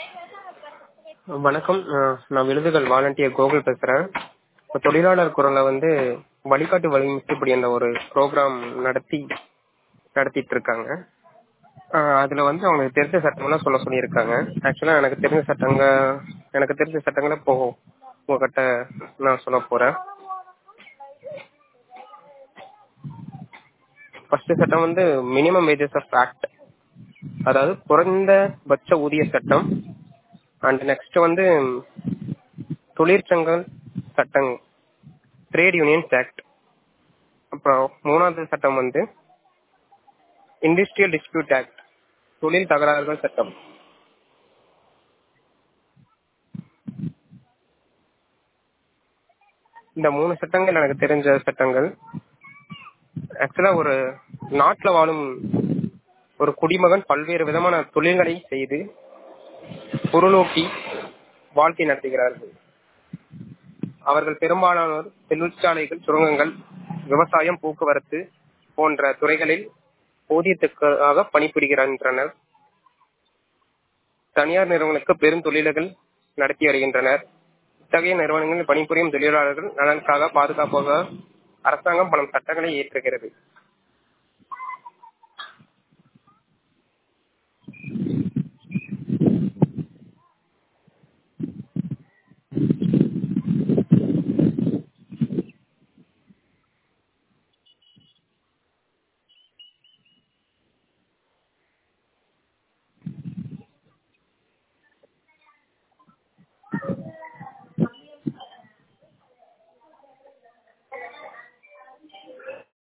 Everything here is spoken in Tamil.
வணக்கம் அஹ் நான் விருதுகள் வாலண்டியர் கோகுல் பேசுறேன் இப்போ தொழிலாளர் குரல்ல வந்து வழிகாட்டு வழிமிட்டு இப்படி அந்த ஒரு ப்ரோக்ராம் நடத்தி நடத்திட்டு இருக்காங்க அஹ் அதுல வந்து அவங்களுக்கு தெரிஞ்ச சட்டம்லாம் சொல்ல சொல்லியிருக்காங்க ஆக்சுவலா எனக்கு தெரிஞ்ச சட்டங்க எனக்கு தெரிஞ்ச சட்டங்களை இப்போ உங்ககிட்ட நான் சொல்ல போறேன் ஃபர்ஸ்ட் சட்டம் வந்து மினிமம் வேஜஸ் ஆஃப் ஆக்ட் அதாவது குறைந்தபட்ச ஊதிய சட்டம் அண்ட் நெக்ஸ்ட் வந்து தொழிற்சங்க சட்டம் ட்ரேட் யூனியன்ஸ் ஆக்ட் அப்புறம் மூணாவது சட்டம் வந்து இண்டஸ்ட்ரியல் டிஸ்பியூட் ஆக்ட் தொழில் தகராறுகள் சட்டம் இந்த மூணு சட்டங்கள் எனக்கு தெரிஞ்ச சட்டங்கள் ஆக்சுவலா ஒரு நாட்டுல வாழும் ஒரு குடிமகன் பல்வேறு விதமான தொழில்களை செய்து பொருளோக்கி வாழ்க்கை நடத்துகிறார்கள் அவர்கள் பெரும்பாலானோர் தொழிற்சாலைகள் சுரங்கங்கள் விவசாயம் போக்குவரத்து போன்ற துறைகளில் ஊதியத்துக்காக பணிபுரிகின்றனர் தனியார் நிறுவனங்களுக்கு பெரும் தொழில்கள் நடத்தி வருகின்றனர் இத்தகைய நிறுவனங்களில் பணிபுரியும் தொழிலாளர்கள் நலனுக்காக பாதுகாப்பாக அரசாங்கம் பல சட்டங்களை இயற்றுகிறது